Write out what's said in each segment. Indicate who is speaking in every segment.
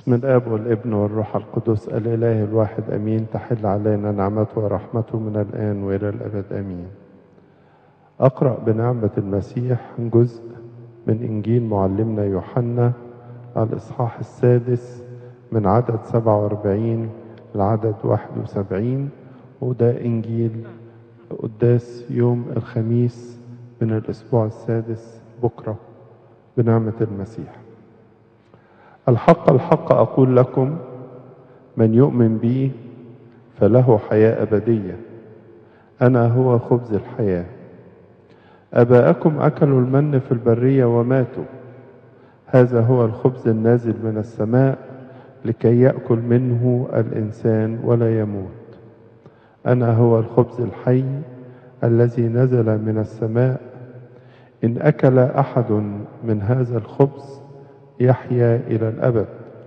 Speaker 1: بسم الاب والابن والروح القدس الاله الواحد امين تحل علينا نعمته ورحمته من الان والى الابد امين اقرا بنعمه المسيح جزء من انجيل معلمنا يوحنا الاصحاح السادس من عدد 47 لعدد 71 وده انجيل قداس يوم الخميس من الاسبوع السادس بكره بنعمه المسيح الحق الحق أقول لكم من يؤمن بي فله حياة أبدية أنا هو خبز الحياة أباءكم أكلوا المن في البرية وماتوا هذا هو الخبز النازل من السماء لكي يأكل منه الإنسان ولا يموت أنا هو الخبز الحي الذي نزل من السماء إن أكل أحد من هذا الخبز يحيا إلى الأبد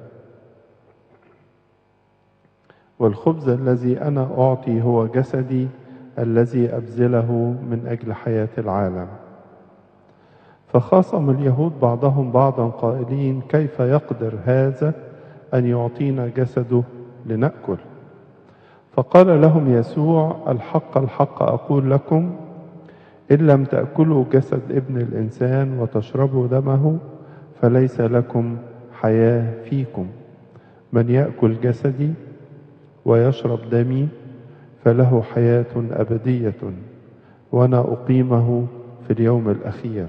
Speaker 1: والخبز الذي أنا أعطي هو جسدي الذي أبذله من أجل حياة العالم فخاصم اليهود بعضهم بعضا قائلين كيف يقدر هذا أن يعطينا جسده لنأكل فقال لهم يسوع الحق الحق أقول لكم إن لم تأكلوا جسد ابن الإنسان وتشربوا دمه فليس لكم حياة فيكم من يأكل جسدي ويشرب دمي فله حياة أبدية وأنا أقيمه في اليوم الأخير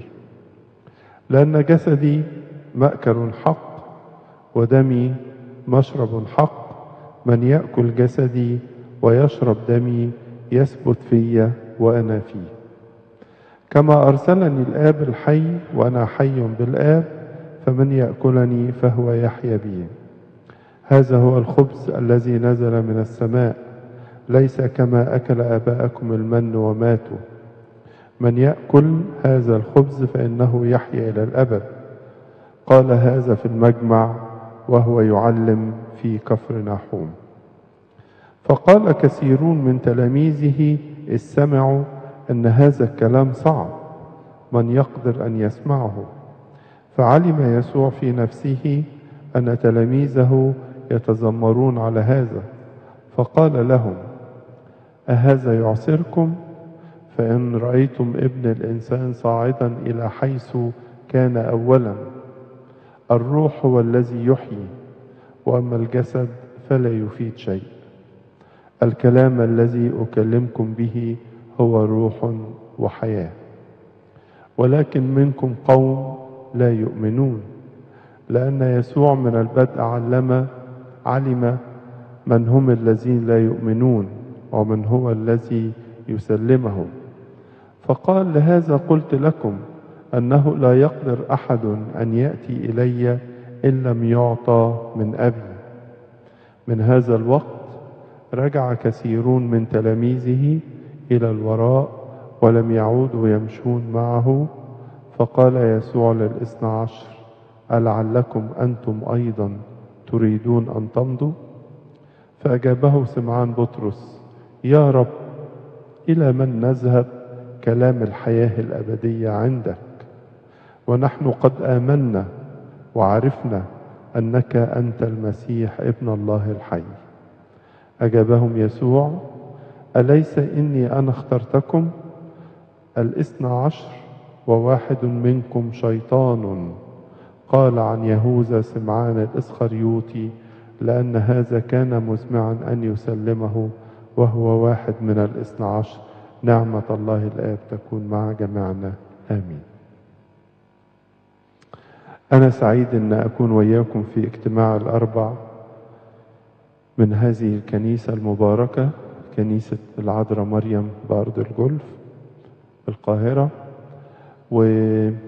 Speaker 1: لأن جسدي مأكل حق ودمي مشرب حق من يأكل جسدي ويشرب دمي يثبت في وأنا فيه كما أرسلني الآب الحي وأنا حي بالآب فمن يأكلني فهو يحيا بي هذا هو الخبز الذي نزل من السماء ليس كما أكل آباءكم المن وماتوا من يأكل هذا الخبز فإنه يحيا إلى الأبد قال هذا في المجمع وهو يعلم في كفر ناحوم فقال كثيرون من تلاميذه إذ سمعوا أن هذا الكلام صعب من يقدر أن يسمعه فعلم يسوع في نفسه أن تلاميذه يتذمرون على هذا فقال لهم أهذا يعسركم فإن رأيتم ابن الإنسان صاعدا إلى حيث كان أولا الروح هو الذي يحيي وأما الجسد فلا يفيد شيء الكلام الذي أكلمكم به هو روح وحياة ولكن منكم قوم لا يؤمنون لأن يسوع من البدء علم علم من هم الذين لا يؤمنون ومن هو الذي يسلمهم فقال لهذا قلت لكم أنه لا يقدر أحد أن يأتي إلي إن لم يعطى من أبي من هذا الوقت رجع كثيرون من تلاميذه إلى الوراء ولم يعودوا يمشون معه فقال يسوع للاثنى عشر ألعلكم أنتم أيضا تريدون أن تمضوا فأجابه سمعان بطرس يا رب إلى من نذهب كلام الحياة الأبدية عندك ونحن قد آمنا وعرفنا أنك أنت المسيح ابن الله الحي أجابهم يسوع أليس إني أنا اخترتكم الاثنى عشر وواحد منكم شيطان قال عن يهوذا سمعان الإسخريوطي لأن هذا كان مزمعا أن يسلمه وهو واحد من الاثنى عشر نعمة الله الآب تكون مع جميعنا آمين أنا سعيد أن أكون وياكم في اجتماع الأربع من هذه الكنيسة المباركة كنيسة العذراء مريم بأرض الجولف القاهرة وشكرا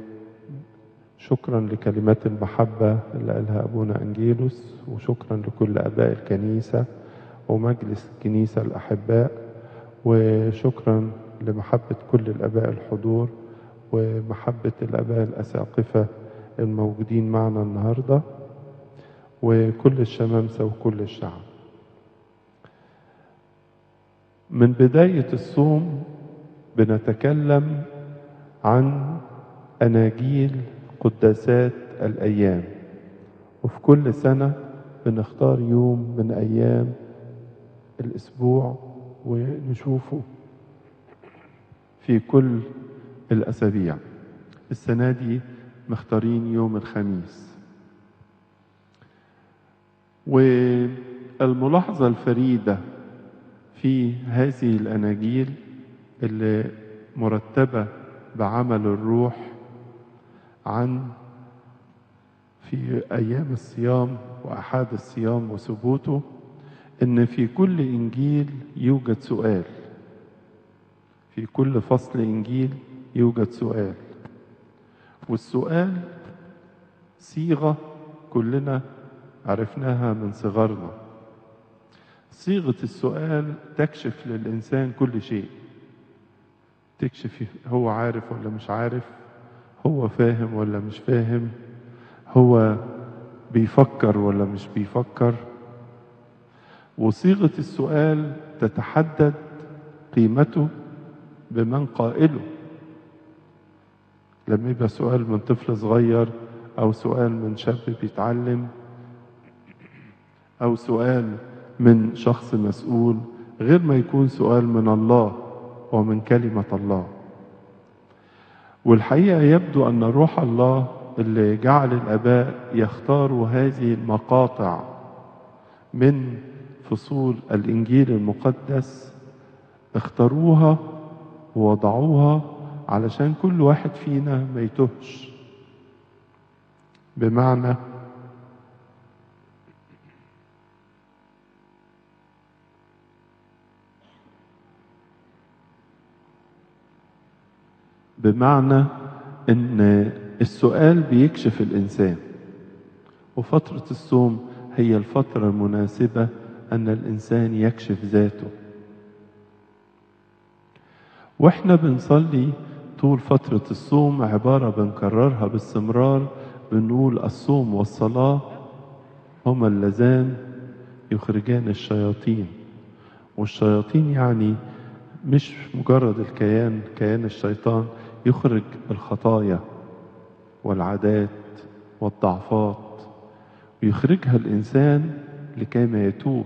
Speaker 1: لكلمات المحبة اللي قالها أبونا أنجيلوس وشكرا لكل أباء الكنيسة ومجلس الكنيسة الأحباء وشكرا لمحبة كل الأباء الحضور ومحبة الأباء الأساقفة الموجودين معنا النهاردة وكل الشمامسة وكل الشعب من بداية الصوم بنتكلم عن أناجيل قداسات الأيام وفي كل سنة بنختار يوم من أيام الأسبوع ونشوفه في كل الأسابيع السنة دي مختارين يوم الخميس والملاحظة الفريدة في هذه الأناجيل اللي مرتبة بعمل الروح عن في أيام الصيام وأحاد الصيام وثبوته إن في كل إنجيل يوجد سؤال في كل فصل إنجيل يوجد سؤال والسؤال صيغة كلنا عرفناها من صغرنا صيغة السؤال تكشف للإنسان كل شيء تكشف هو عارف ولا مش عارف هو فاهم ولا مش فاهم هو بيفكر ولا مش بيفكر وصيغة السؤال تتحدد قيمته بمن قائله لما يبقى سؤال من طفل صغير أو سؤال من شاب بيتعلم أو سؤال من شخص مسؤول غير ما يكون سؤال من الله ومن كلمة الله والحقيقة يبدو أن روح الله اللي جعل الآباء يختاروا هذه المقاطع من فصول الإنجيل المقدس اختاروها ووضعوها علشان كل واحد فينا ما يتهش بمعنى بمعنى ان السؤال بيكشف الانسان وفتره الصوم هي الفتره المناسبه ان الانسان يكشف ذاته واحنا بنصلي طول فتره الصوم عباره بنكررها باستمرار بنقول الصوم والصلاه هما اللذان يخرجان الشياطين والشياطين يعني مش مجرد الكيان كيان الشيطان يخرج الخطايا والعادات والضعفات ويخرجها الإنسان لكي ما يتوب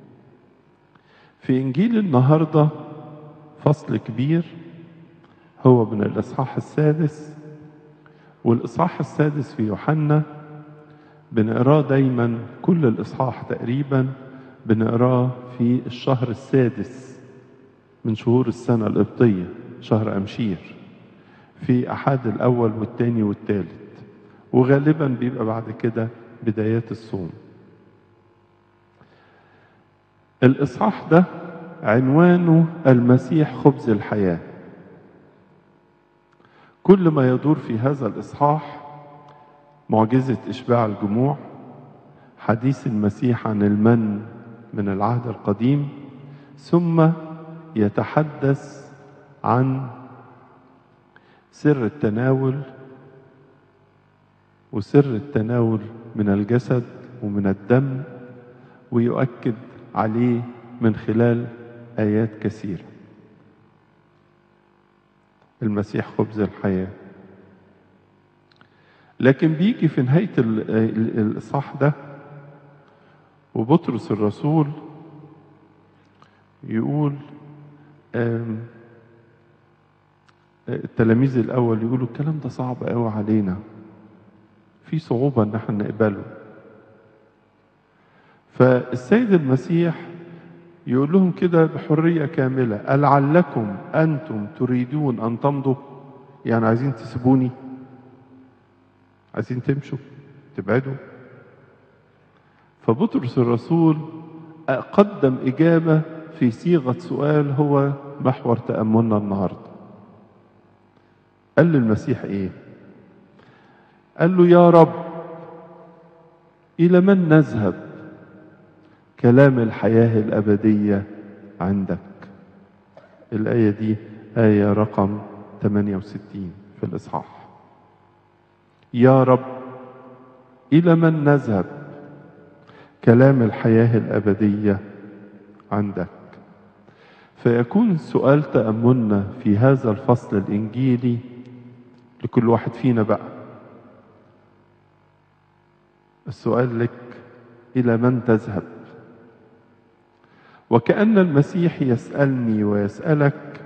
Speaker 1: في إنجيل النهاردة فصل كبير هو من الإصحاح السادس والإصحاح السادس في يوحنا بنقراه دايما كل الإصحاح تقريبا بنقراه في الشهر السادس من شهور السنة القبطية شهر أمشير في أحد الأول والثاني والثالث وغالبا بيبقى بعد كده بدايات الصوم الإصحاح ده عنوانه المسيح خبز الحياة كل ما يدور في هذا الإصحاح معجزة إشباع الجموع حديث المسيح عن المن من العهد القديم ثم يتحدث عن سر التناول وسر التناول من الجسد ومن الدم ويؤكد عليه من خلال آيات كثيرة المسيح خبز الحياة لكن بيجي في نهاية الإصحاح ده وبطرس الرسول يقول التلاميذ الأول يقولوا الكلام ده صعب قوي علينا في صعوبة إن احنا نقبله فالسيد المسيح يقول لهم كده بحرية كاملة ألعلكم أنتم تريدون أن تمضوا يعني عايزين تسيبوني عايزين تمشوا تبعدوا فبطرس الرسول قدم إجابة في صيغة سؤال هو محور تأملنا النهاردة قال للمسيح إيه قال له يا رب إلى من نذهب كلام الحياة الأبدية عندك الآية دي آية رقم 68 في الإصحاح يا رب إلى من نذهب كلام الحياة الأبدية عندك فيكون سؤال تأملنا في هذا الفصل الإنجيلي لكل واحد فينا بقى السؤال لك إلى من تذهب وكأن المسيح يسألني ويسألك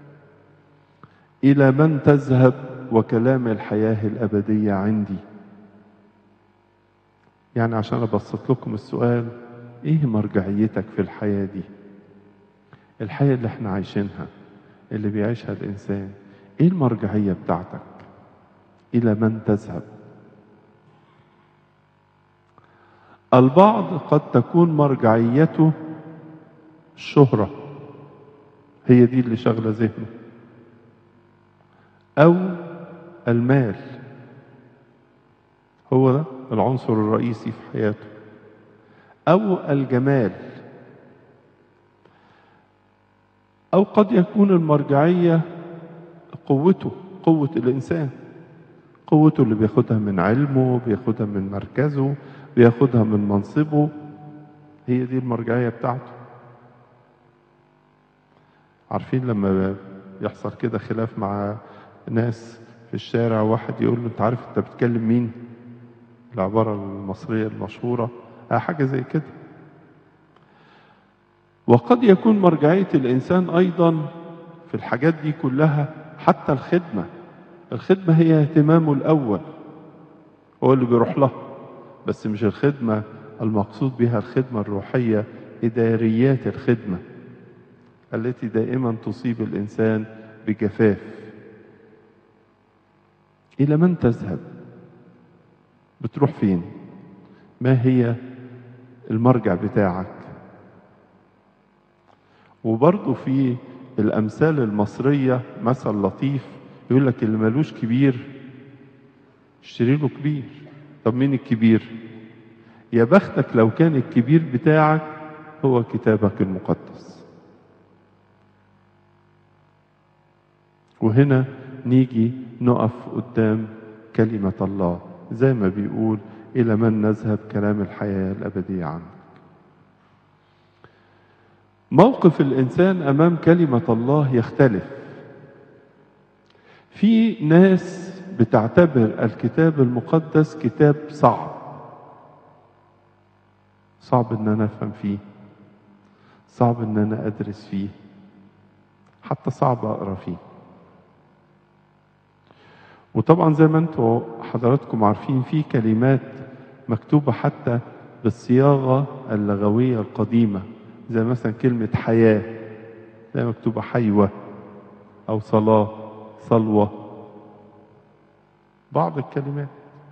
Speaker 1: إلى من تذهب وكلام الحياة الأبدية عندي يعني عشان أبسط لكم السؤال إيه مرجعيتك في الحياة دي الحياة اللي احنا عايشينها اللي بيعيشها الإنسان إيه المرجعية بتاعتك إلى من تذهب البعض قد تكون مرجعيته الشهرة هي دي اللي شغلة ذهنه أو المال هو ده العنصر الرئيسي في حياته أو الجمال أو قد يكون المرجعية قوته قوة الإنسان قوته اللي بياخدها من علمه بياخدها من مركزه بياخدها من منصبه هي دي المرجعية بتاعته عارفين لما يحصل كده خلاف مع ناس في الشارع واحد يقول له انت عارف انت بتكلم مين العبارة المصرية المشهورة آه حاجة زي كده وقد يكون مرجعية الإنسان أيضا في الحاجات دي كلها حتى الخدمة الخدمة هي اهتمامه الأول هو اللي بيروح لها بس مش الخدمة المقصود بها الخدمة الروحية إداريات الخدمة التي دائما تصيب الإنسان بجفاف إلى من تذهب بتروح فين ما هي المرجع بتاعك وبرضه في الأمثال المصرية مثل لطيف يقول لك اللي ملوش كبير اشتري له كبير طب مين الكبير يا بختك لو كان الكبير بتاعك هو كتابك المقدس وهنا نيجي نقف قدام كلمة الله زي ما بيقول إلى من نذهب كلام الحياة الأبدية عنك موقف الإنسان أمام كلمة الله يختلف في ناس بتعتبر الكتاب المقدس كتاب صعب صعب ان انا افهم فيه صعب ان انا ادرس فيه حتى صعب اقرا فيه وطبعا زي ما انتم حضراتكم عارفين في كلمات مكتوبه حتى بالصياغه اللغويه القديمه زي مثلا كلمه حياه زي مكتوبه حيوه او صلاه صلوه بعض الكلمات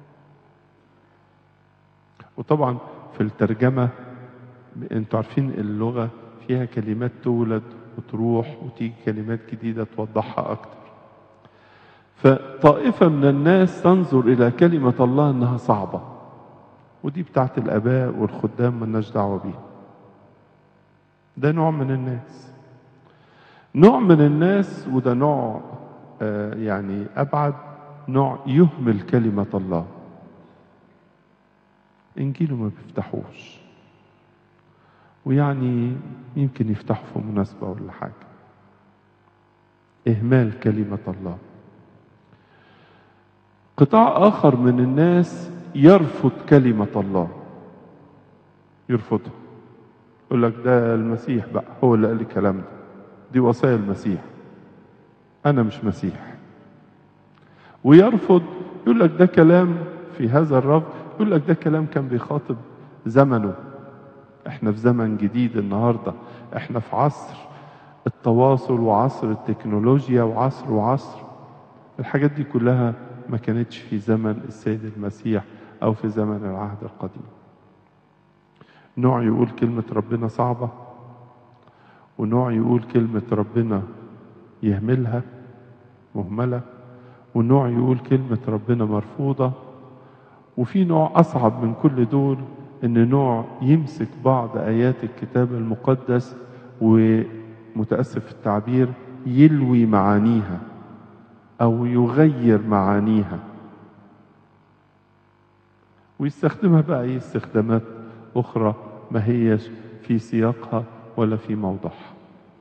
Speaker 1: وطبعا في الترجمة انتوا عارفين اللغة فيها كلمات تولد وتروح وتيجي كلمات جديدة توضحها أكتر فطائفة من الناس تنظر إلى كلمة الله أنها صعبة ودي بتاعت الآباء والخدام ملناش دعوة بيها ده نوع من الناس نوع من الناس وده نوع آه يعني أبعد نوع يهمل كلمة الله إنجيله ما بيفتحوش ويعني يمكن يفتحوا في مناسبة ولا حاجة إهمال كلمة الله قطاع آخر من الناس يرفض كلمة الله يرفضها يقول لك ده المسيح بقى هو اللي قال لي الكلام ده دي وصايا المسيح أنا مش مسيح ويرفض يقول لك ده كلام في هذا الرفض يقول لك ده كلام كان بيخاطب زمنه احنا في زمن جديد النهارده احنا في عصر التواصل وعصر التكنولوجيا وعصر وعصر الحاجات دي كلها ما كانتش في زمن السيد المسيح او في زمن العهد القديم نوع يقول كلمة ربنا صعبة ونوع يقول كلمة ربنا يهملها مهملة ونوع يقول كلمة ربنا مرفوضة وفي نوع أصعب من كل دول إن نوع يمسك بعض آيات الكتاب المقدس ومتأسف في التعبير يلوي معانيها أو يغير معانيها ويستخدمها بقى أي استخدامات أخرى ما هيش في سياقها ولا في موضعها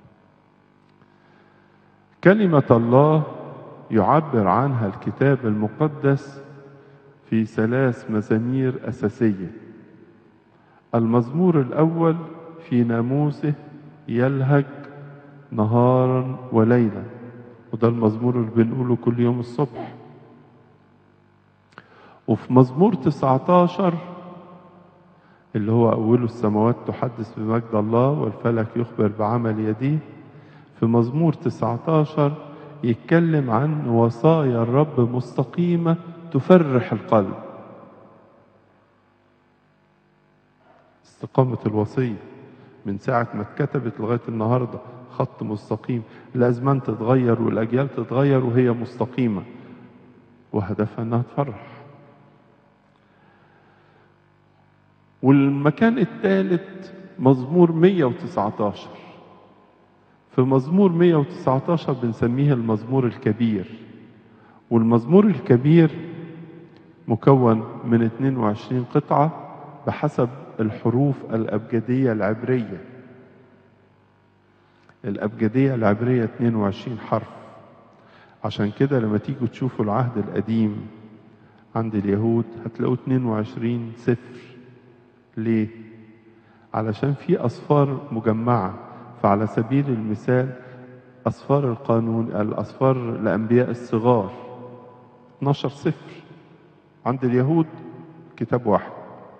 Speaker 1: كلمة الله يعبر عنها الكتاب المقدس في ثلاث مزامير أساسية المزمور الأول في ناموسه يلهج نهارا وليلا وده المزمور اللي بنقوله كل يوم الصبح وفي مزمور 19 اللي هو أوله السماوات تحدث بمجد الله والفلك يخبر بعمل يديه في مزمور 19 يتكلم عن وصايا الرب مستقيمة تفرح القلب استقامة الوصية من ساعة ما اتكتبت لغاية النهاردة خط مستقيم الأزمان تتغير والأجيال تتغير وهي مستقيمة وهدفها أنها تفرح والمكان الثالث مزمور 119 في مزمور 119 بنسميه المزمور الكبير والمزمور الكبير مكون من 22 قطعة بحسب الحروف الأبجدية العبرية الأبجدية العبرية 22 حرف عشان كده لما تيجوا تشوفوا العهد القديم عند اليهود هتلاقوا 22 سفر ليه؟ علشان في أصفار مجمعة فعلى سبيل المثال أصفار القانون الأصفار الأنبياء الصغار 12 سفر عند اليهود كتاب واحد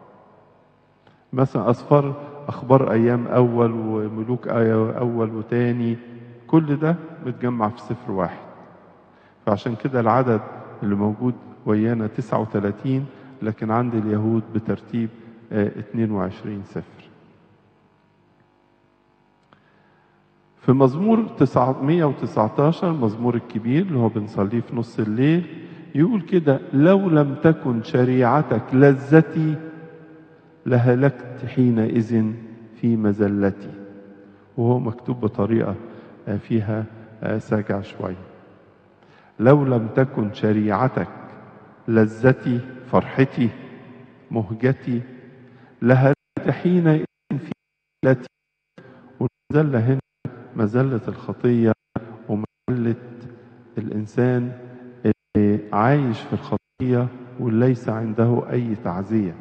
Speaker 1: مثلا أصفار أخبار أيام أول وملوك آية أول وتاني كل ده متجمع في سفر واحد فعشان كده العدد اللي موجود ويانا 39 لكن عند اليهود بترتيب 22 سفر في مزمور 919 مزمور الكبير اللي هو بنصليه في نص الليل يقول كده لو لم تكن شريعتك لذتي لهلكت حينئذ في مزلتي وهو مكتوب بطريقة فيها سجع شوية لو لم تكن شريعتك لذتي فرحتي مهجتي لهلكت حينئذ في مزلتي والمزلة هنا مزلة الخطية ومزلة الإنسان اللي عايش في الخطية وليس عنده أي تعزية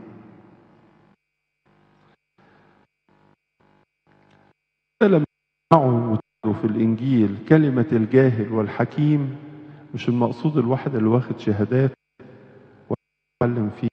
Speaker 1: لما يسمعوا في الإنجيل كلمة الجاهل والحكيم مش المقصود الواحد اللي واخد شهادات ويتعلم فيه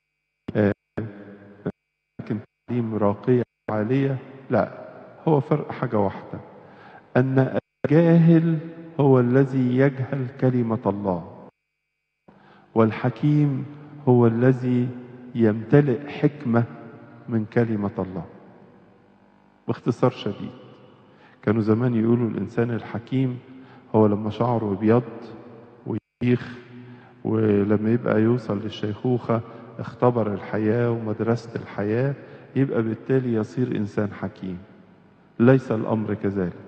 Speaker 1: لكن تعليم راقية عالية لا هو فرق حاجة واحدة أن الجاهل هو الذي يجهل كلمة الله والحكيم هو الذي يمتلئ حكمة من كلمة الله باختصار شديد كانوا زمان يقولوا الإنسان الحكيم هو لما شعره ابيض ويخ ولما يبقى يوصل للشيخوخة اختبر الحياة ومدرسة الحياة يبقى بالتالي يصير إنسان حكيم ليس الأمر كذلك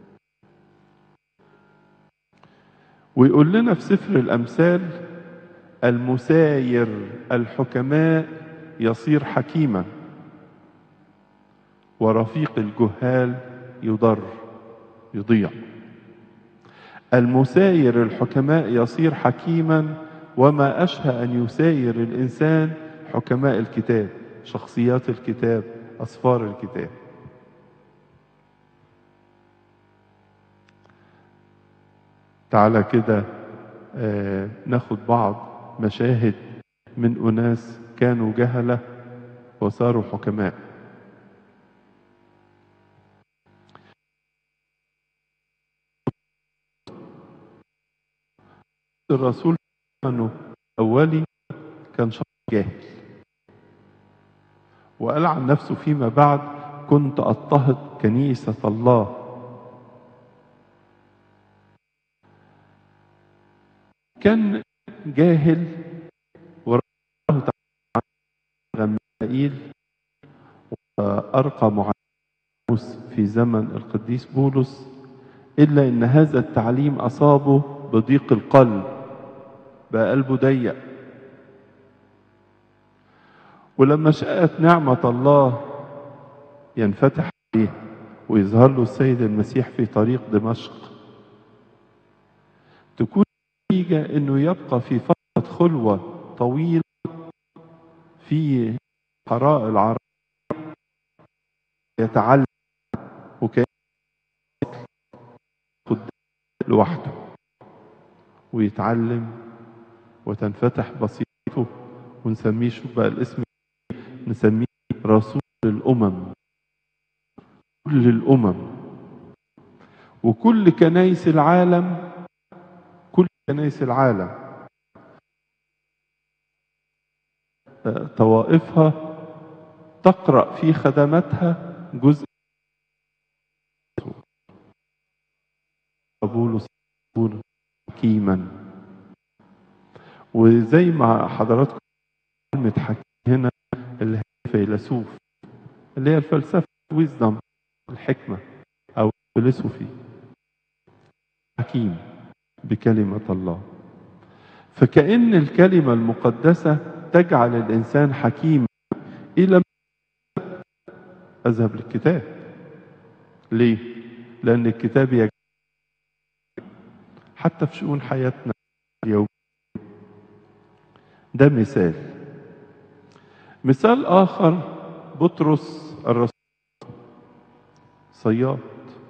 Speaker 1: ويقول لنا في سفر الأمثال المساير الحكماء يصير حكيما ورفيق الجهال يضر يضيع المساير الحكماء يصير حكيما وما أشهى أن يساير الإنسان حكماء الكتاب شخصيات الكتاب أسفار الكتاب تعالى كده آه ناخد بعض مشاهد من أناس كانوا جهلة وصاروا حكماء الرسول انه اولي كان شخص جاهل وقال عن نفسه فيما بعد كنت اضطهد كنيسه الله كان جاهل وراه غمائيل وارقى معلموس في زمن القديس بولس الا ان هذا التعليم اصابه بضيق القلب بقى قلبه ضيق ولما شاءت نعمة الله ينفتح عليه ويظهر له السيد المسيح في طريق دمشق تكون النتيجة انه يبقى في فترة خلوة طويلة في حراء العرب ويتعلم وكأن لوحده ويتعلم وتنفتح بصيرته ونسميه شوف بقى الاسم نسميه رسول الأمم كل الأمم وكل كنايس العالم كل كنايس العالم طوائفها تقرأ في خدماتها جزء بولس حكيما وزي ما حضراتكم كلمة حكيم هنا اللي هي فيلسوف اللي هي الفلسفة ويزدم الحكمة أو فيلسوفي حكيم بكلمة الله فكأن الكلمة المقدسة تجعل الإنسان حكيم إلى أذهب للكتاب ليه؟ لأن الكتاب يجب حتى في شؤون حياتنا اليوم ده مثال مثال آخر بطرس الرسول صياد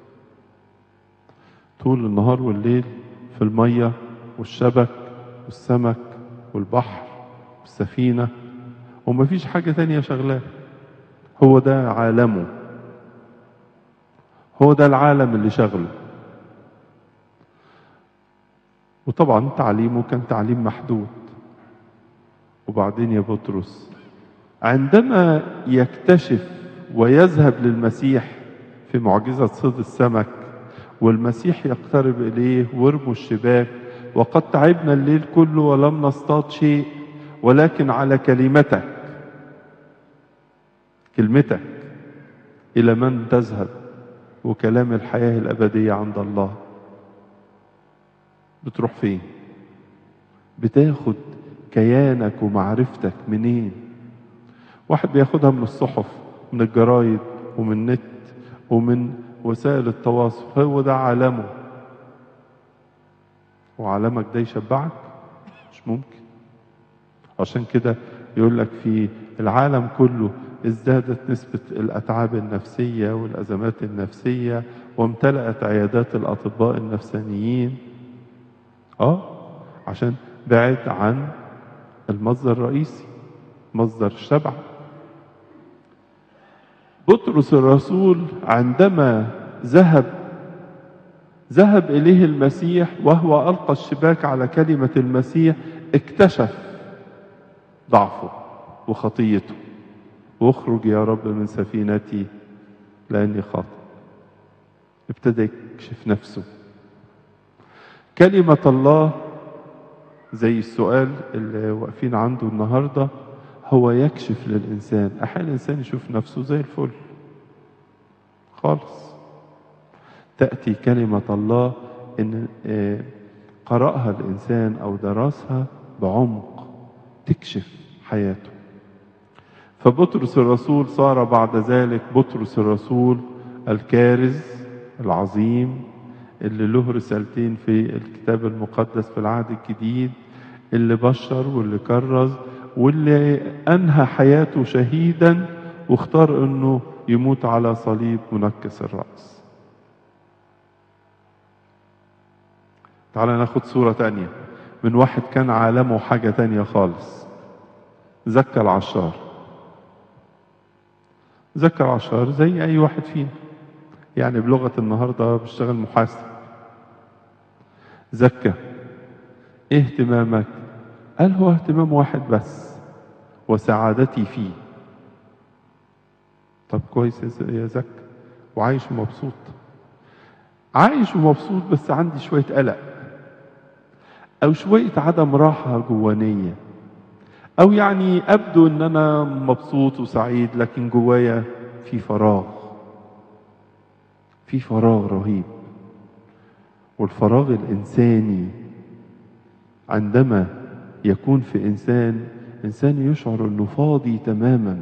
Speaker 1: طول النهار والليل في المية والشبك والسمك والبحر والسفينة ومفيش حاجة تانية شغلاه هو ده عالمه هو ده العالم اللي شغله وطبعا تعليمه كان تعليم محدود وبعدين يا بطرس عندما يكتشف ويذهب للمسيح في معجزة صيد السمك والمسيح يقترب إليه ويرموا الشباك وقد تعبنا الليل كله ولم نصطاد شيء ولكن على كلمتك كلمتك إلى من تذهب وكلام الحياة الأبدية عند الله بتروح فين بتاخد كيانك ومعرفتك منين واحد بياخدها من الصحف من الجرايد ومن النت ومن وسائل التواصل هو ده عالمه وعالمك ده يشبعك مش ممكن عشان كده يقول لك في العالم كله ازدادت نسبة الأتعاب النفسية والأزمات النفسية وامتلأت عيادات الأطباء النفسانيين اه عشان بعد عن المصدر الرئيسي مصدر الشبع بطرس الرسول عندما ذهب ذهب إليه المسيح وهو ألقى الشباك على كلمة المسيح اكتشف ضعفه وخطيته واخرج يا رب من سفينتي لأني خاطئ ابتدى يكشف نفسه كلمة الله زي السؤال اللي واقفين عنده النهارده هو يكشف للإنسان أحيانا الإنسان يشوف نفسه زي الفل خالص تأتي كلمة الله إن قرأها الإنسان أو درسها بعمق تكشف حياته فبطرس الرسول صار بعد ذلك بطرس الرسول الكارز العظيم اللي له رسالتين في الكتاب المقدس في العهد الجديد اللي بشر واللي كرز واللي انهى حياته شهيدا واختار انه يموت على صليب منكس الراس تعال ناخد صورة تانية من واحد كان عالمه حاجة تانية خالص زكى العشار زكى العشار زي أي واحد فينا يعني بلغة النهاردة بيشتغل محاسب زكى ايه اهتمامك قال هو اهتمام واحد بس وسعادتي فيه طب كويس يا زكى وعايش مبسوط عايش ومبسوط بس عندي شوية قلق أو شوية عدم راحة جوانية أو يعني أبدو إن أنا مبسوط وسعيد لكن جوايا في فراغ في فراغ رهيب والفراغ الإنساني عندما يكون في إنسان إنسان يشعر إنه فاضي تماما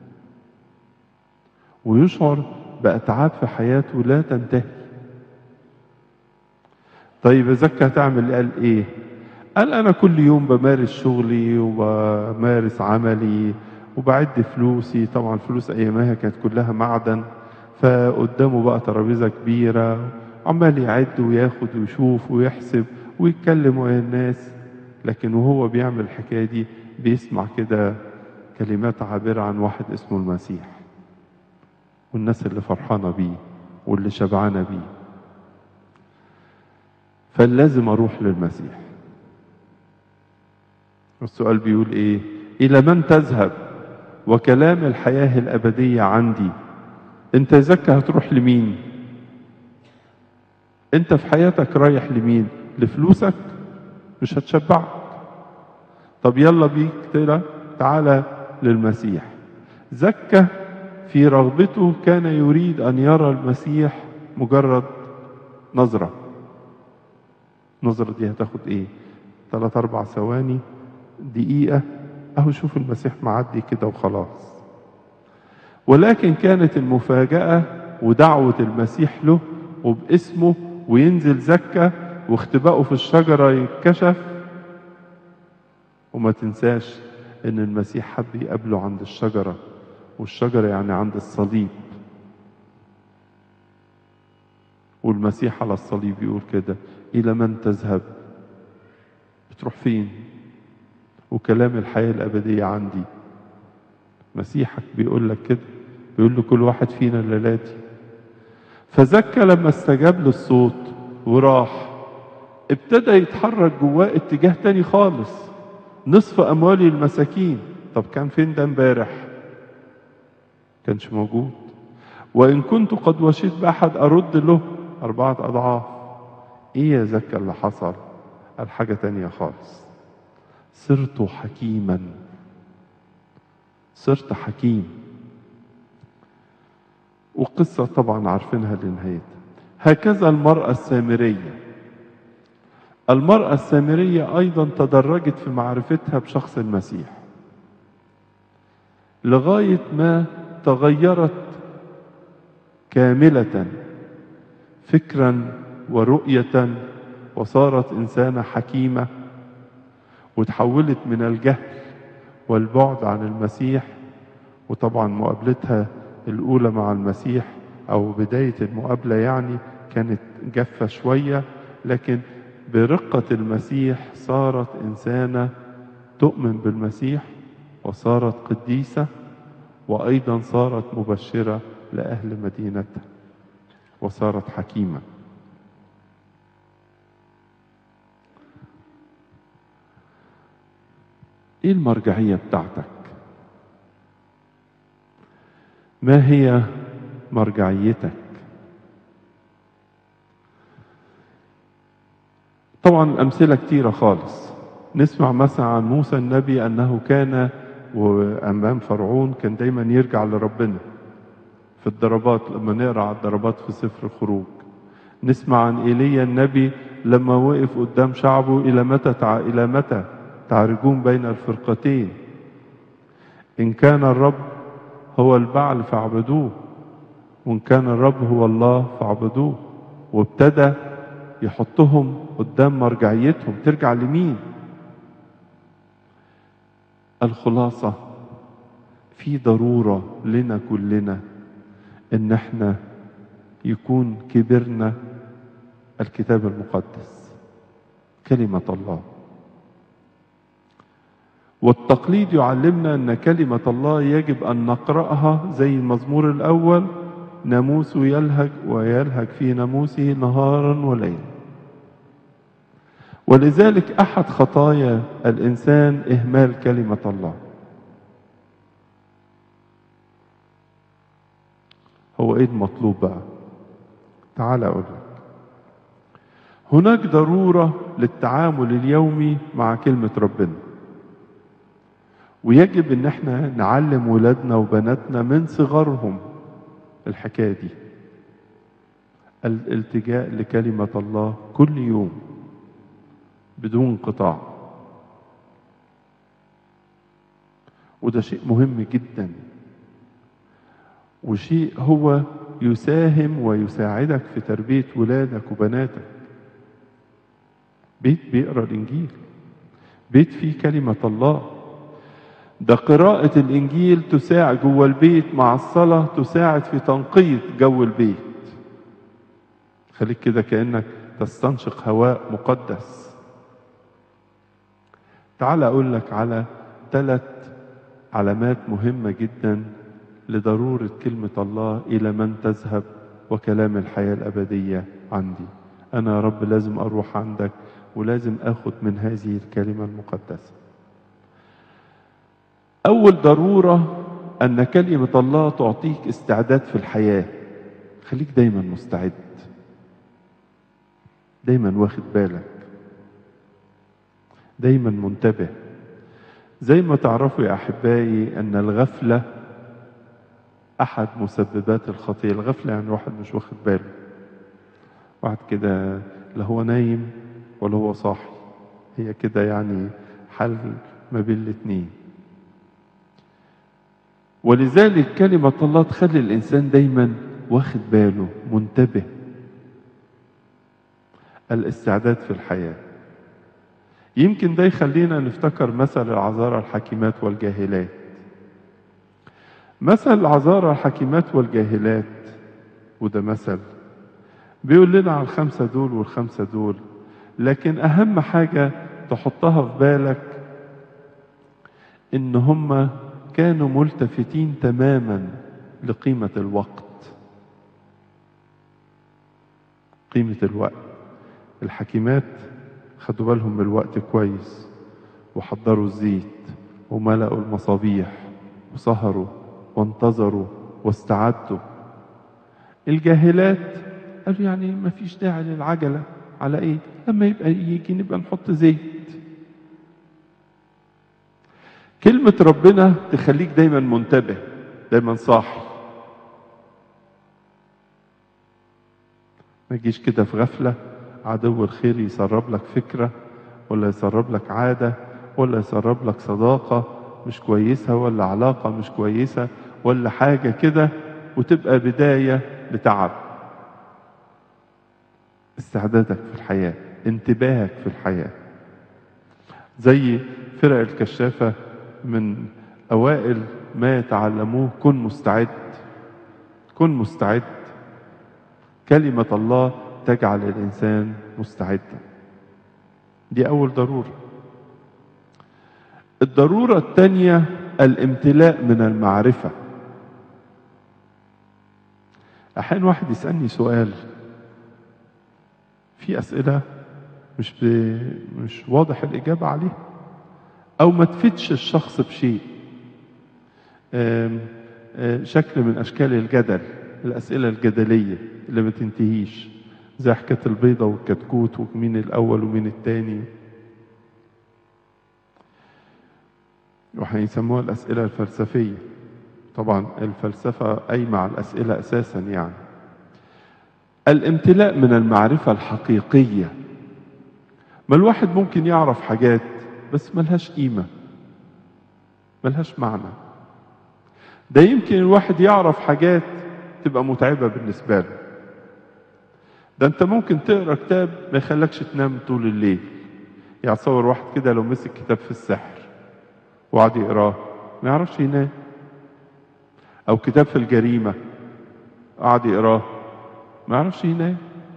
Speaker 1: ويشعر بأتعاب في حياته لا تنتهي طيب زكى هتعمل قال إيه قال أنا كل يوم بمارس شغلي وبمارس عملي وبعد فلوسي طبعا الفلوس أيامها كانت كلها معدن فقدامه بقى ترابيزة كبيرة عمال يعد وياخد ويشوف ويحسب ويتكلم ويا الناس لكن وهو بيعمل الحكاية دي بيسمع كده كلمات عابرة عن واحد اسمه المسيح والناس اللي فرحانة بيه واللي شبعانة بيه فلازم أروح للمسيح السؤال بيقول إيه إلى من تذهب وكلام الحياة الأبدية عندي أنت زكى هتروح لمين أنت في حياتك رايح لمين لفلوسك مش هتشبعك طب يلا بيك كده تعالى للمسيح زكى في رغبته كان يريد أن يرى المسيح مجرد نظرة النظرة دي هتاخد ايه ثلاث اربع ثواني دقيقة اهو شوف المسيح معدي كده وخلاص ولكن كانت المفاجأة ودعوة المسيح له وباسمه وينزل زكة واختبائه في الشجرة يتكشف وما تنساش ان المسيح حب يقابله عند الشجرة والشجرة يعني عند الصليب والمسيح على الصليب يقول كده إلى من تذهب بتروح فين وكلام الحياة الأبدية عندي مسيحك بيقول لك كده بيقول لكل واحد فينا الليلاتي فزكى لما استجاب للصوت وراح ابتدى يتحرك جواه اتجاه تاني خالص نصف أموالي المساكين طب كان فين ده امبارح كانش موجود وإن كنت قد وشيت بأحد أرد له أربعة أضعاف إيه يا زكا اللي حصل قال حاجة تانية خالص صرت حكيما صرت حكيم وقصة طبعا عارفينها لنهايتها هكذا المرأة السامرية المرأة السامرية أيضا تدرجت في معرفتها بشخص المسيح لغاية ما تغيرت كاملة فكرا ورؤية وصارت إنسانة حكيمة وتحولت من الجهل والبعد عن المسيح وطبعا مقابلتها الأولى مع المسيح أو بداية المقابلة يعني كانت جافة شوية لكن برقة المسيح صارت إنسانة تؤمن بالمسيح وصارت قديسة وأيضا صارت مبشرة لأهل مدينتها وصارت حكيمة ايه المرجعية بتاعتك ما هي مرجعيتك طبعا أمثلة كتيرة خالص نسمع مثلا عن موسى النبي أنه كان وأمام فرعون كان دايما يرجع لربنا في الضربات لما نقرا على الضربات في سفر الخروج نسمع عن ايليا النبي لما وقف قدام شعبه الى متى تع... الى متى تعرجون بين الفرقتين ان كان الرب هو البعل فاعبدوه وان كان الرب هو الله فاعبدوه وابتدى يحطهم قدام مرجعيتهم ترجع لمين الخلاصه في ضروره لنا كلنا ان احنا يكون كبرنا الكتاب المقدس كلمة الله والتقليد يعلمنا ان كلمة الله يجب ان نقرأها زي المزمور الاول ناموس يلهج ويلهج في ناموسه نهارا وليلا ولذلك احد خطايا الانسان اهمال كلمة الله هو ايه المطلوب بقى تعال اقول لك هناك ضروره للتعامل اليومي مع كلمه ربنا ويجب ان احنا نعلم ولادنا وبناتنا من صغرهم الحكايه دي الالتجاء لكلمه الله كل يوم بدون انقطاع وده شيء مهم جدا وشيء هو يساهم ويساعدك في تربية ولادك وبناتك بيت بيقرا الإنجيل بيت فيه كلمة الله ده قراءة الإنجيل تساعد جوه البيت مع الصلاة تساعد في تنقية جو البيت خليك كده كأنك تستنشق هواء مقدس تعال أقول لك على ثلاث علامات مهمة جدا لضرورة كلمة الله إلى من تذهب وكلام الحياة الأبدية عندي أنا يا رب لازم أروح عندك ولازم أخذ من هذه الكلمة المقدسة أول ضرورة أن كلمة الله تعطيك استعداد في الحياة خليك دايما مستعد دايما واخد بالك دايما منتبه زي ما تعرفوا يا أحبائي أن الغفلة أحد مسببات الخطية الغفلة يعني واحد مش واخد باله واحد كده لا هو نايم ولا هو صاحي هي كده يعني حل ما بين الاتنين ولذلك كلمة الله تخلي الإنسان دايما واخد باله منتبه الاستعداد في الحياة يمكن ده يخلينا نفتكر مثل العذارى الحكيمات والجاهلات مثل العذارى الحكيمات والجاهلات وده مثل بيقول لنا على الخمسة دول والخمسة دول لكن أهم حاجة تحطها في بالك إن هم كانوا ملتفتين تماما لقيمة الوقت قيمة الوقت الحكيمات خدوا بالهم من الوقت كويس وحضروا الزيت وملأوا المصابيح وسهروا وانتظروا واستعدوا الجاهلات قالوا يعني ما فيش داعي للعجلة على ايه لما يبقى يجي نبقى نحط زيت كلمة ربنا تخليك دايما منتبه دايما صاحي ما تجيش كده في غفلة عدو الخير يسرب لك فكرة ولا يسرب لك عادة ولا يسرب لك صداقة مش كويسة ولا علاقة مش كويسة ولا حاجة كده وتبقى بداية لتعب استعدادك في الحياة انتباهك في الحياة زي فرق الكشافة من أوائل ما يتعلموه كن مستعد كن مستعد كلمة الله تجعل الإنسان مستعدا دي أول ضرورة الضرورة الثانية الامتلاء من المعرفة أحيانا واحد يسألني سؤال في أسئلة مش ب... مش واضح الإجابة عليها أو ما تفيدش الشخص بشيء آم... آم... شكل من أشكال الجدل الأسئلة الجدلية اللي ما تنتهيش زي حكاية البيضة والكتكوت ومين الأول ومين التاني وهيسموها الأسئلة الفلسفية طبعا الفلسفة قايمة على الأسئلة أساسا يعني الامتلاء من المعرفة الحقيقية ما الواحد ممكن يعرف حاجات بس ملهاش قيمة ملهاش معنى ده يمكن الواحد يعرف حاجات تبقى متعبة بالنسبة له ده انت ممكن تقرا كتاب ما يخلكش تنام طول الليل يعني تصور واحد كده لو مسك كتاب في السحر وقعد يقراه ما يعرفش ينام او كتاب في الجريمة قعد يقراه ما يعرفش ينام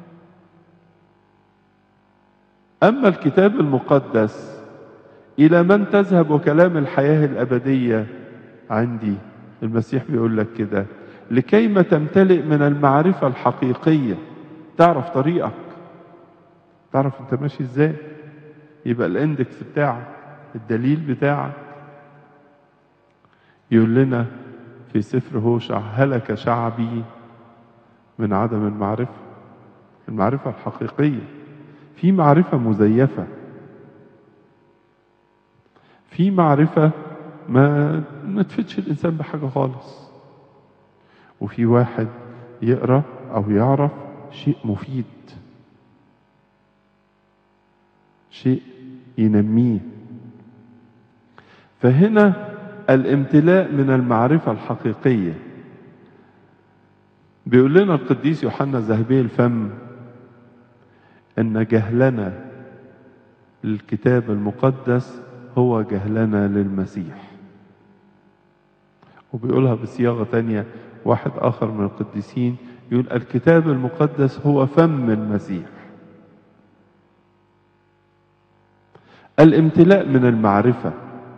Speaker 1: اما الكتاب المقدس الى من تذهب وكلام الحياة الابدية عندي المسيح بيقول لك كده لكيما تمتلئ من المعرفة الحقيقية تعرف طريقك تعرف انت ماشي ازاي يبقى الاندكس بتاعك الدليل بتاعك يقول لنا في سفر هوشع هلك شعبي من عدم المعرفة المعرفة الحقيقية في معرفة مزيفة في معرفة ما ما تفيدش الإنسان بحاجة خالص وفي واحد يقرأ أو يعرف شيء مفيد شيء ينميه فهنا الامتلاء من المعرفة الحقيقية بيقول لنا القديس يوحنا ذهبي الفم ان جهلنا للكتاب المقدس هو جهلنا للمسيح وبيقولها بصياغة تانية واحد آخر من القديسين يقول الكتاب المقدس هو فم المسيح الامتلاء من المعرفة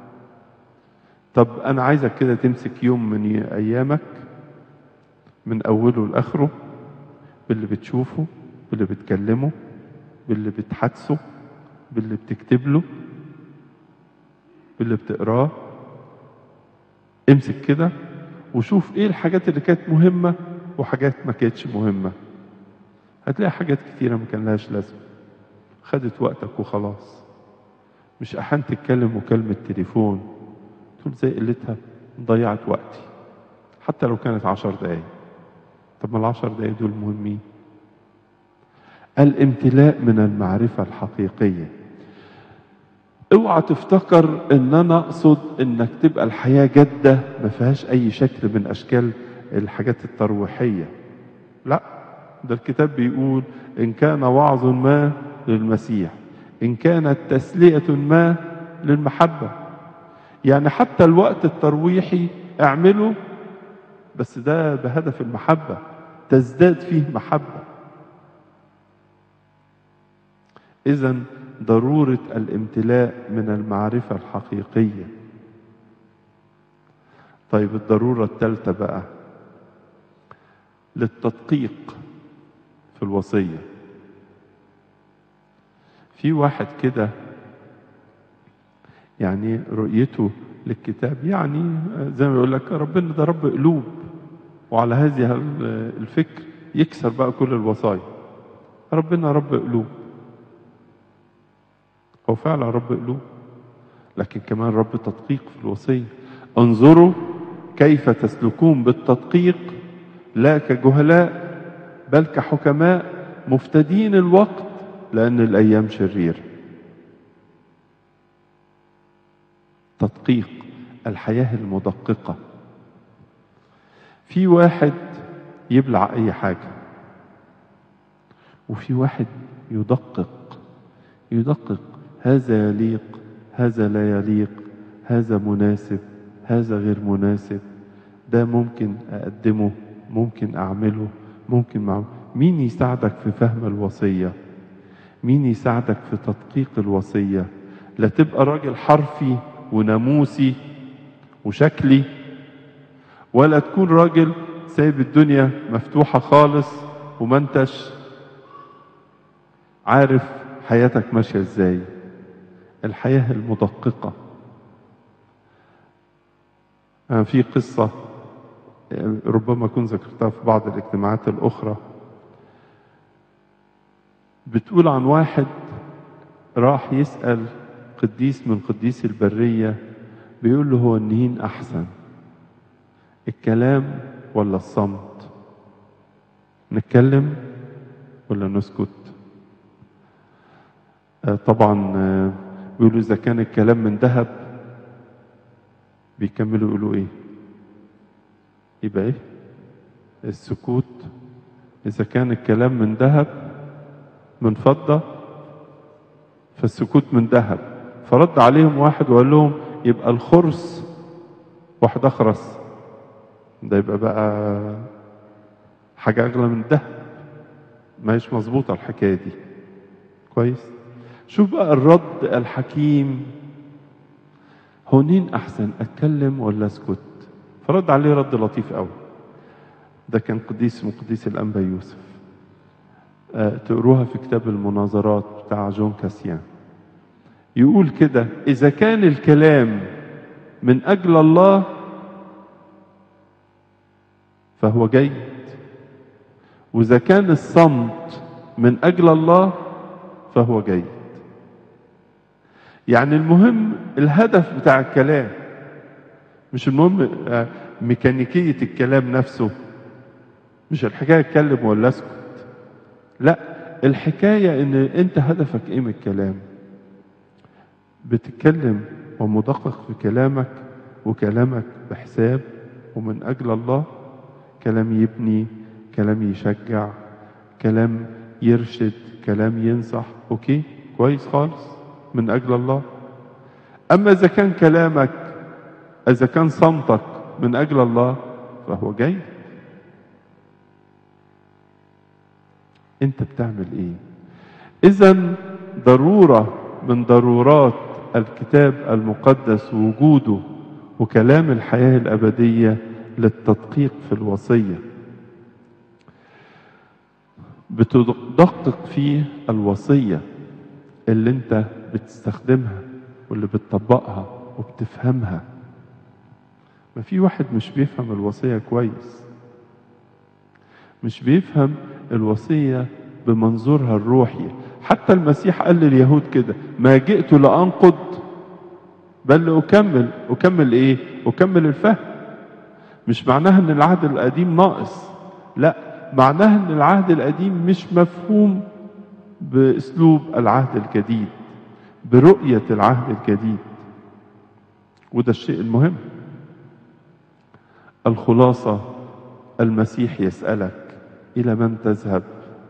Speaker 1: طب أنا عايزك كده تمسك يوم من أيامك من أوله لآخره باللي بتشوفه باللي بتكلمه باللي بتحدثه باللي بتكتب له باللي بتقراه امسك كده وشوف ايه الحاجات اللي كانت مهمة وحاجات ما كانتش مهمة هتلاقي حاجات كتيرة ما كان لهاش لازمة خدت وقتك وخلاص مش أحيانا تتكلم مكالمة تليفون تقول زي قلتها ضيعت وقتي حتى لو كانت عشر دقايق طب ما العشر دقايق دول مهمين الامتلاء من المعرفة الحقيقية اوعى تفتكر ان انا اقصد انك تبقى الحياة جادة ما فيهاش اي شكل من اشكال الحاجات الترويحية لا ده الكتاب بيقول ان كان وعظ ما للمسيح ان كانت تسلية ما للمحبة يعني حتى الوقت الترويحي اعمله بس ده بهدف المحبة تزداد فيه محبة إذا ضرورة الامتلاء من المعرفة الحقيقية طيب الضرورة الثالثة بقى للتدقيق في الوصية في واحد كده يعني رؤيته للكتاب يعني زي ما يقول لك ربنا ده رب قلوب وعلى هذه الفكر يكسر بقى كل الوصايا ربنا رب قلوب هو فعلا رب قلوب لكن كمان رب تدقيق في الوصية انظروا كيف تسلكون بالتدقيق لا كجهلاء بل كحكماء مفتدين الوقت لأن الأيام شريرة تدقيق الحياة المدققة في واحد يبلع أي حاجة وفي واحد يدقق يدقق هذا يليق هذا لا يليق هذا مناسب هذا غير مناسب ده ممكن أقدمه ممكن أعمله ممكن معه مين يساعدك في فهم الوصية مين يساعدك في تدقيق الوصية لا تبقى راجل حرفي وناموسي وشكلي ولا تكون راجل سايب الدنيا مفتوحة خالص وما انتش عارف حياتك ماشية ازاي الحياة المدققة أنا في قصة ربما أكون ذكرتها في بعض الاجتماعات الأخرى بتقول عن واحد راح يسأل قديس من قديس البرية بيقول له هو النهين أحسن الكلام ولا الصمت نتكلم ولا نسكت آه طبعا آه بيقولوا إذا كان الكلام من ذهب بيكملوا يقولوا إيه يبقى إيه السكوت إذا كان الكلام من ذهب من فضة فالسكوت من ذهب فرد عليهم واحد وقال لهم يبقى الخرس واحد أخرس ده يبقى بقى حاجة أغلى من الذهب ما هيش مظبوطة الحكاية دي كويس شوف بقى الرد الحكيم هونين أحسن أتكلم ولا أسكت فرد عليه رد لطيف قوي ده كان قديس من قديس الأنبا يوسف أه تقروها في كتاب المناظرات بتاع جون كاسيان يقول كده إذا كان الكلام من أجل الله فهو جيد وإذا كان الصمت من أجل الله فهو جيد يعني المهم الهدف بتاع الكلام مش المهم ميكانيكية الكلام نفسه مش الحكاية اتكلم ولا اسكت لا الحكاية ان انت هدفك ايه من الكلام بتتكلم ومدقق في كلامك وكلامك بحساب ومن اجل الله كلام يبني كلام يشجع كلام يرشد كلام ينصح اوكي كويس خالص من اجل الله اما اذا كان كلامك اذا كان صمتك من أجل الله فهو جيد أنت بتعمل إيه إذا ضرورة من ضرورات الكتاب المقدس وجوده وكلام الحياة الأبدية للتدقيق في الوصية بتدقق فيه الوصية اللي انت بتستخدمها واللي بتطبقها وبتفهمها ما في واحد مش بيفهم الوصية كويس مش بيفهم الوصية بمنظورها الروحي حتى المسيح قال لليهود كده ما جئت لأنقض بل لأكمل أكمل إيه؟ أكمل الفهم مش معناها إن العهد القديم ناقص لا معناها إن العهد القديم مش مفهوم بأسلوب العهد الجديد برؤية العهد الجديد وده الشيء المهم الخلاصة المسيح يسألك إلى من تذهب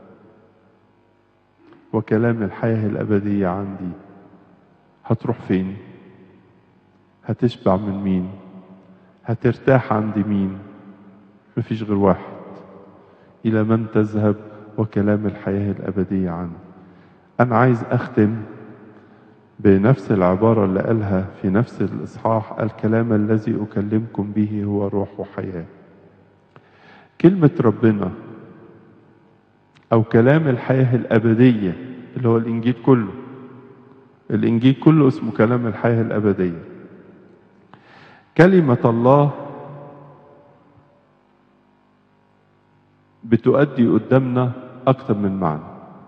Speaker 1: وكلام الحياة الأبدية عندي هتروح فين هتشبع من مين هترتاح عند مين مفيش غير واحد إلى من تذهب وكلام الحياة الأبدية عندي أنا عايز أختم بنفس العبارة اللي قالها في نفس الإصحاح الكلام الذي أكلمكم به هو روح وحياة كلمة ربنا أو كلام الحياة الأبدية اللي هو الإنجيل كله الإنجيل كله اسمه كلام الحياة الأبدية كلمة الله بتؤدي قدامنا أكتر من معنى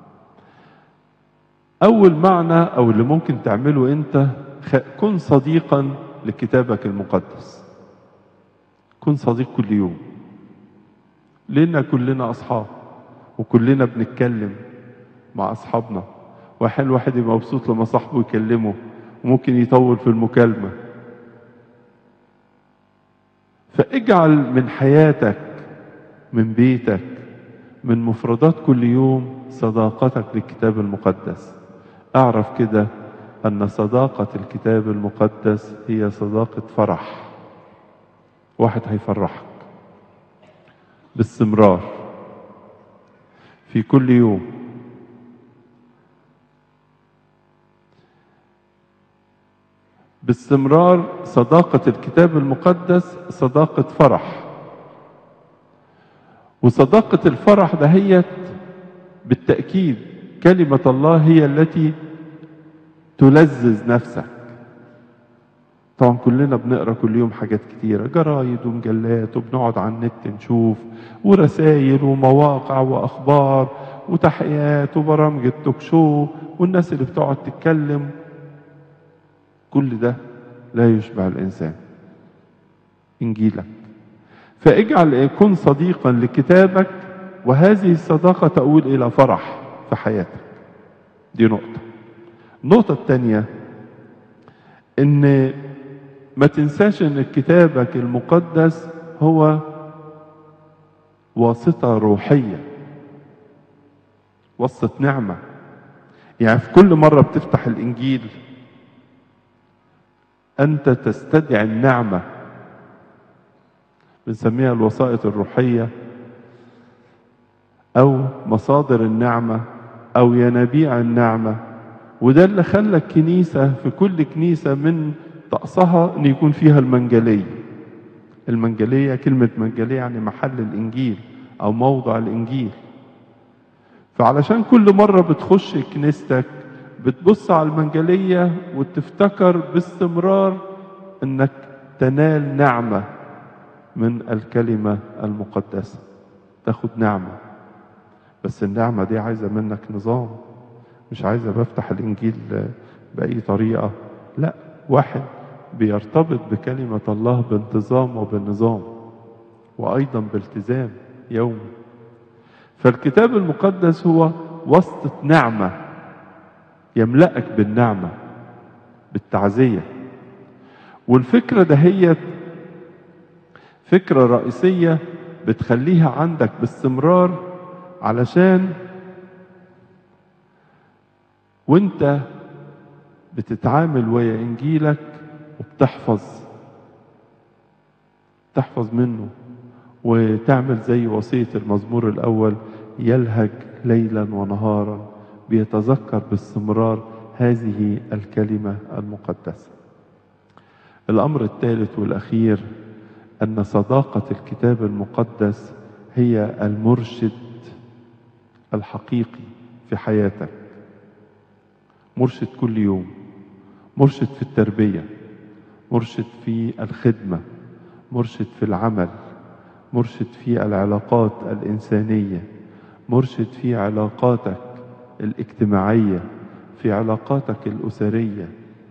Speaker 1: أول معنى أو اللي ممكن تعمله أنت كن صديقا لكتابك المقدس كن صديق كل يوم لأن كلنا أصحاب وكلنا بنتكلم مع أصحابنا وأحيانا الواحد يبقى مبسوط لما صاحبه يكلمه وممكن يطول في المكالمة فاجعل من حياتك من بيتك من مفردات كل يوم صداقتك للكتاب المقدس اعرف كده ان صداقة الكتاب المقدس هي صداقة فرح واحد هيفرحك باستمرار في كل يوم باستمرار صداقة الكتاب المقدس صداقة فرح وصداقة الفرح دهيت بالتأكيد كلمة الله هي التي تلذذ نفسك طبعا كلنا بنقرا كل يوم حاجات كتيرة جرايد ومجلات وبنقعد على النت نشوف ورسائل ومواقع واخبار وتحقيقات وبرامج التوك شو والناس اللي بتقعد تتكلم كل ده لا يشبع الانسان انجيلك فاجعل كن صديقا لكتابك وهذه الصداقه تؤول الى فرح في حياتك دي نقطه النقطه الثانيه ان ما تنساش ان كتابك المقدس هو واسطه روحيه واسطه نعمه يعني في كل مره بتفتح الانجيل انت تستدعي النعمه بنسميها الوسائط الروحيه او مصادر النعمه او ينابيع النعمه وده اللي خلى الكنيسه في كل كنيسه من طقسها ان يكون فيها المنجليه المنجليه كلمه منجليه يعني محل الانجيل او موضع الانجيل فعلشان كل مره بتخش كنيستك بتبص على المنجليه وتفتكر باستمرار انك تنال نعمه من الكلمه المقدسه تاخد نعمه بس النعمه دي عايزه منك نظام مش عايزه بفتح الانجيل باي طريقه لا واحد بيرتبط بكلمه الله بانتظام وبالنظام وايضا بالتزام يومي فالكتاب المقدس هو واسطه نعمه يملأك بالنعمة بالتعزية والفكرة دهيت فكرة رئيسية بتخليها عندك باستمرار علشان وانت بتتعامل ويا انجيلك وبتحفظ تحفظ منه وتعمل زي وصية المزمور الأول يلهج ليلا ونهارا بيتذكر باستمرار هذه الكلمة المقدسة الأمر الثالث والأخير أن صداقة الكتاب المقدس هي المرشد الحقيقي في حياتك مرشد كل يوم مرشد في التربية مرشد في الخدمة مرشد في العمل مرشد في العلاقات الإنسانية مرشد في علاقاتك الاجتماعية في علاقاتك الأسرية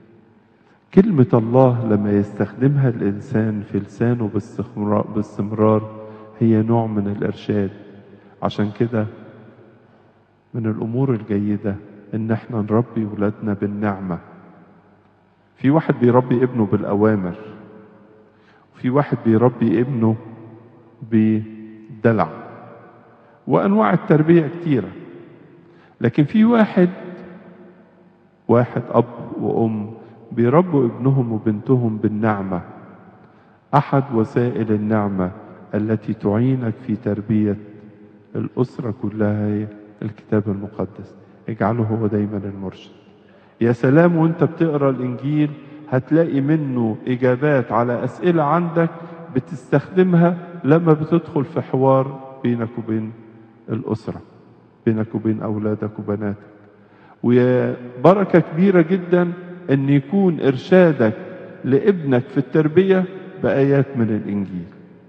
Speaker 1: كلمة الله لما يستخدمها الإنسان في لسانه باستمرار, باستمرار هي نوع من الإرشاد عشان كده من الأمور الجيدة إن احنا نربي ولادنا بالنعمة في واحد بيربي ابنه بالأوامر في واحد بيربي ابنه بالدلع وأنواع التربية كتيرة لكن في واحد واحد أب وأم بيربوا ابنهم وبنتهم بالنعمة أحد وسائل النعمة التي تعينك في تربية الأسرة كلها هي الكتاب المقدس اجعله هو دايما المرشد يا سلام وانت بتقرا الانجيل هتلاقي منه اجابات على اسئله عندك بتستخدمها لما بتدخل في حوار بينك وبين الاسره بينك وبين اولادك وبناتك ويا بركه كبيره جدا ان يكون ارشادك لابنك في التربيه بايات من الانجيل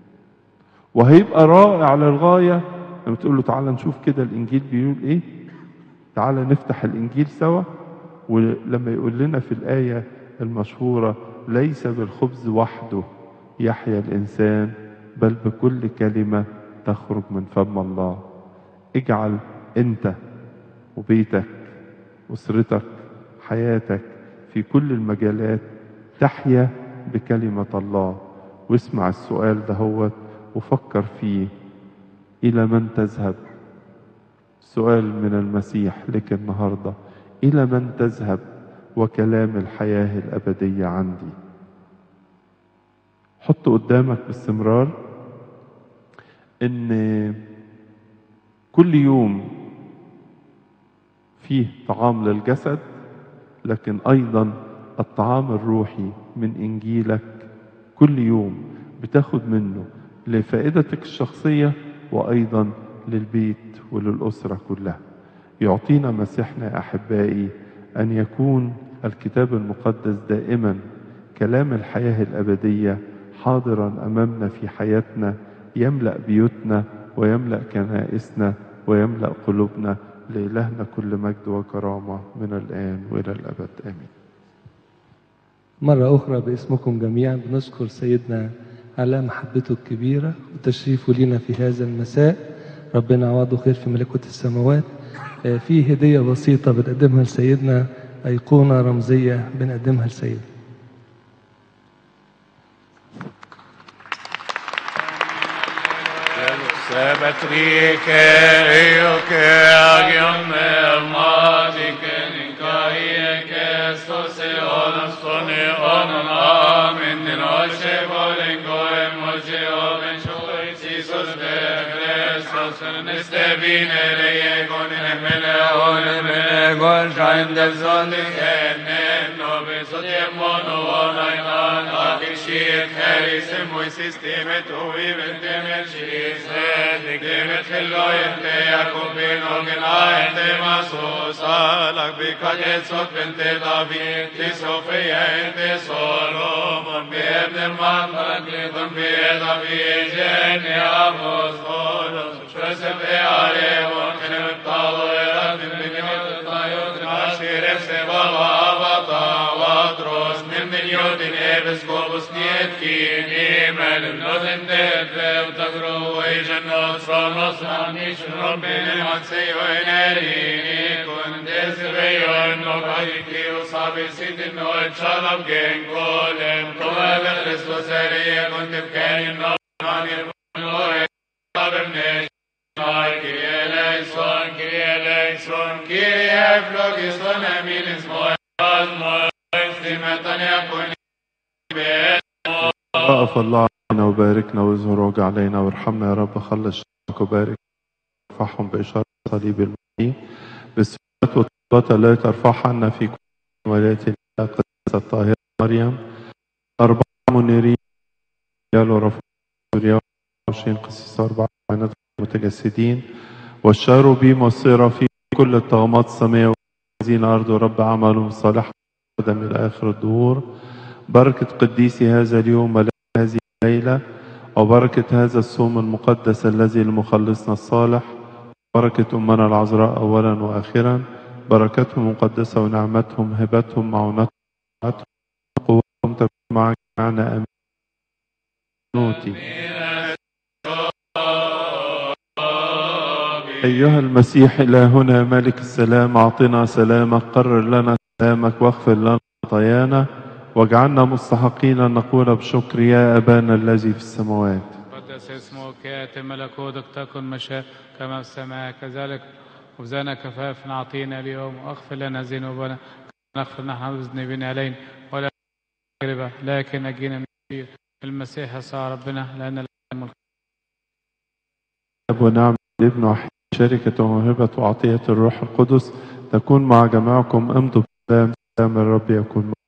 Speaker 1: وهيبقى رائع للغايه لما تقول له تعالى نشوف كده الانجيل بيقول ايه تعالى نفتح الانجيل سوا ولما يقول لنا في الايه المشهوره ليس بالخبز وحده يحيا الانسان بل بكل كلمه تخرج من فم الله اجعل انت وبيتك اسرتك حياتك في كل المجالات تحيا بكلمه الله واسمع السؤال دهوت وفكر فيه الى من تذهب سؤال من المسيح لك النهارده الى من تذهب وكلام الحياه الابديه عندي حط قدامك باستمرار ان كل يوم فيه طعام للجسد لكن ايضا الطعام الروحي من انجيلك كل يوم بتاخد منه لفائدتك الشخصيه وايضا للبيت وللاسره كلها يعطينا مسيحنا يا احبائي ان يكون الكتاب المقدس دائما كلام الحياه الابديه حاضرا امامنا في حياتنا يملا بيوتنا ويملا كنائسنا ويملا قلوبنا لالهنا كل مجد وكرامه من الان والى الابد امين
Speaker 2: مرة أخرى باسمكم جميعا بنشكر سيدنا على محبته الكبيرة وتشريفه لنا في هذا المساء ربنا يعوضه خير في ملكوت السماوات آه، في هدية بسيطة بنقدمها لسيدنا أيقونة رمزية بنقدمها لسيدنا
Speaker 3: Sebetrike ioke agion elmatike nikaie kestose onan stone onan amen din oshe volen goem oshe oben shoy Jesus de Christos neste vine reye gon emele on emele gon shain de zon de enen no besot yemono onainan akishit herisem moisistimet uiven temet shiset demet helloyen te jakobin ogen aente masos alak bikatet sot bente David ti Sofia ente Solomon bebne mandan glidon be David jeni apostolos Joseph e Arevon kenet talo eratin binyot tayot nashiref se baba avata vatros nimmin yotin ebes gobus niet kin imel nozen dev tagro ejanos ronos anish robbin matseyo enerini kun desveyo no kaiti usabi sidin no chalam gen golem tovel Christos ere kun tefkain no manir no abne Kyrie eleison, Kyrie eleison, Kyrie phlogiston emilis moas moas, stimetan yakun
Speaker 1: وقف الله علينا وباركنا واظهر وجه علينا وارحمنا يا رب خلص شعبك وبارك ارفعهم بإشارة صليب المسيح بالسورات والطلبات التي ترفعها عنا في كل ولاية الله القديسة الطاهرة مريم أربعة منيرين رجال ورفع سوريا وعشرين قسيس أربعة عينات متجسدين والشاروبيم والصيرة في كل الطغمات السماء والذين أرض رب عملهم صالحا قدم إلى آخر الدهور بركة قديسي هذا اليوم ولنا هذه الليلة وبركة هذا الصوم المقدس الذي لمخلصنا الصالح بركة أمنا العذراء أولا وآخرا بركتهم مقدسة ونعمتهم هبتهم معونتهم قوتهم تكون معك معنا أمين نوتي أيها المسيح إلهنا ملك السلام أعطنا سلامك قرر لنا سلامك واغفر لنا خطايانا واجعلنا مستحقين أن نقول بشكر يا أبانا الذي في السماوات
Speaker 3: قدس اسمك يأتي ملكوتك تكن مشاء كما في السماء كذلك خبزنا كفافنا أعطينا اليوم واغفر لنا ذنوبنا كما نغفر نحن المذنبين علينا ولا تجربة لكن نجينا من الشرير المسيح يسوع ربنا لأن له الملك
Speaker 1: أب ونعم الابن وحيد شركة وموهبة وعطية الروح القدس تكون مع جميعكم امضوا بسلام سلام الرب يكون معكم